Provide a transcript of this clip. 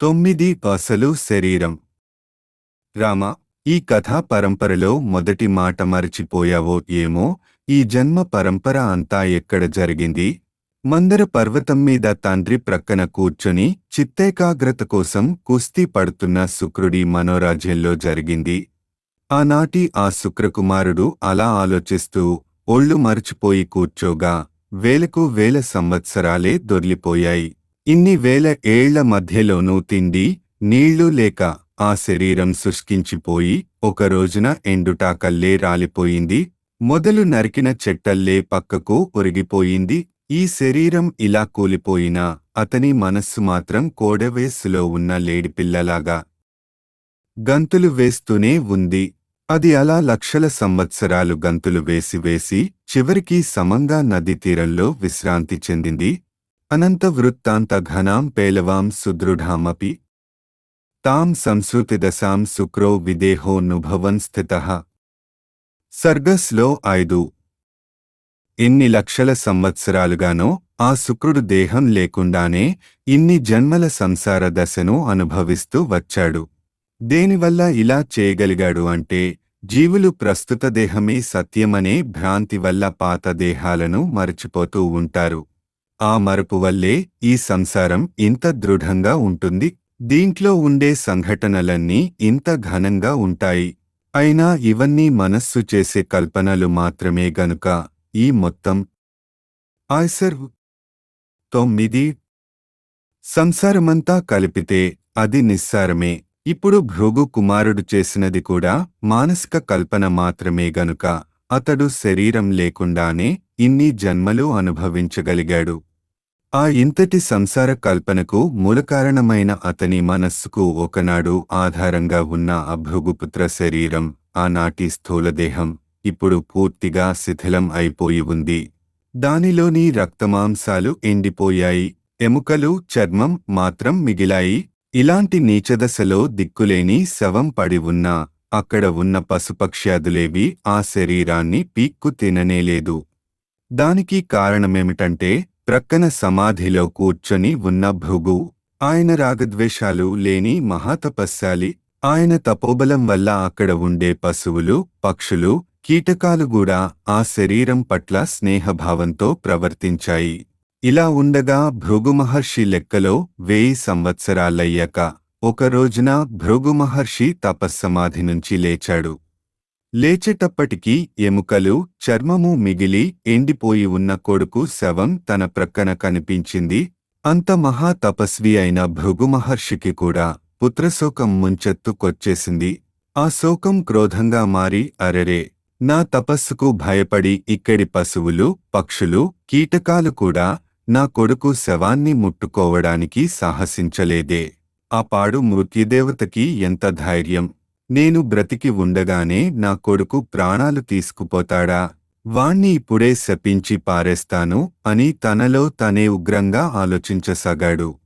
తొమ్మిది అసలు శరీరం రామ ఈ కథా పరంపరలో మొదటి మాట మరచిపోయావో ఏమో ఈ జన్మ పరంపర అంతా ఎక్కడ జరిగింది మందర పర్వతం మీద తండ్రి ప్రక్కన కూర్చొని చిత్తేకాగ్రత కోసం కుస్తీ పడుతున్న శుక్రుడి మనోరాజ్యంలో జరిగింది ఆనాటి ఆ శుక్రకుమారుడు అలా ఆలోచిస్తూ ఒళ్ళు మరచిపోయి కూర్చోగా వేలకు వేల సంవత్సరాలే దొర్లిపోయాయి ఇన్ని వేల ఏళ్ల మధ్యలోనూ తిండి నీళ్లు లేక ఆ శరీరం శుష్కించిపోయి ఒక రోజున ఎండుటాకల్లే రాలిపోయింది మొదలు నరికిన చెట్టల్లే పక్కకు ఒరిగిపోయింది ఈ శరీరం ఇలా కూలిపోయినా అతని మనస్సు మాత్రం కోడవేసులో ఉన్న లేడిపిల్లలాగా గంతులు వేస్తూనే ఉంది అది అలా లక్షల సంవత్సరాలు గంతులు వేసి వేసి చివరికి సమంగా నది తీరంలో విశ్రాంతి చెందింది అనంత వృత్తాంత ఘనాం పేలవాం సుదృఢామపి తాం సంస్కృతిదశాం శుక్రో విదేహోనుభవన్ స్థిత సర్గస్లో ఐదు ఎన్ని లక్షల సంవత్సరాలుగానో ఆ శుక్రుడు దేహం లేకుండానే ఇన్ని జన్మల సంసార దశను అనుభవిస్తూ వచ్చాడు దేనివల్ల ఇలా చేయగలిగాడు అంటే జీవులు ప్రస్తుత దేహమే సత్యమనే భ్రాంతి వల్ల పాత దేహాలను మరచిపోతూ ఉంటారు ఆ మరపు వల్లే ఈ సంసారం ఇంత దృఢంగా ఉంటుంది దీంట్లో ఉండే సంఘటనలన్నీ ఇంత ఘనంగా ఉంటాయి అయినా ఇవన్నీ మనస్సు చేసే కల్పనలు మాత్రమే గనుక ఈ మొత్తం ఆయ్సర్ తొమ్మిది సంసారమంతా కలిపితే అది నిస్సారమే ఇప్పుడు భృగు కుమారుడు చేసినది కూడా మానసిక కల్పన మాత్రమే గనుక అతడు శరీరం లేకుండానే ఇన్ని జన్మలు అనుభవించగలిగాడు ఆ ఇంతటి సంసార కల్పనకు మూలకారణమైన అతని మనస్సుకు ఒకనాడు ఆధారంగా ఉన్న అభృగుపుత్ర శరీరం ఆనాటి స్థూలదేహం ఇప్పుడు పూర్తిగా శిథిలం అయిపోయి ఉంది దానిలోని రక్తమాంసాలు ఎండిపోయాయి ఎముకలు చర్మం మాత్రం మిగిలాయి ఇలాంటి నీచదశలో దిక్కులేని శవం పడి ఉన్నా అక్కడ ఉన్న పశుపక్ష్యాదులేవి ఆ శరీరాన్ని పీక్కు తిననేలేదు దానికి కారణమేమిటంటే ప్రక్కన సమాధిలో కూర్చొని ఉన్న భృగు ఆయన రాగద్వేషాలు లేని మహాతపస్శాలి ఆయన తపోబలం వల్ల అక్కడ ఉండే పశువులు పక్షులు కీటకాలు కూడా ఆ శరీరం పట్ల స్నేహభావంతో ప్రవర్తించాయి ఇలా ఉండగా భృగు మహర్షి లెక్కలో వేయి సంవత్సరాలయ్యాక ఒక రోజున భృగు మహర్షి తపస్సమాధి నుంచి లేచాడు లేచేటప్పటికీ ఎముకలు చర్మము మిగిలి ఎండిపోయి ఉన్న కొడుకు శవం తన ప్రక్కన కనిపించింది అంత మహా తపస్వి అయిన భృగు మహర్షికి కూడా పుత్రశోకం ముంచెత్తుకొచ్చేసింది ఆ శోకం క్రోధంగా మారి అరెరే నా తపస్సుకు భయపడి ఇక్కడి పశువులు పక్షులు కీటకాలు కూడా నా కొడుకు శవాన్ని ముట్టుకోవడానికి సాహసించలేదే ఆ పాడు మృత్యుదేవతకి ఎంత ధైర్యం నేను బ్రతికి ఉండగానే నా కొడుకు ప్రాణాలు తీసుకుపోతాడా వాణ్ణి ఇప్పుడే శపించి పారేస్తాను అని తనలో తనే ఉగ్రంగా ఆలోచించసాగాడు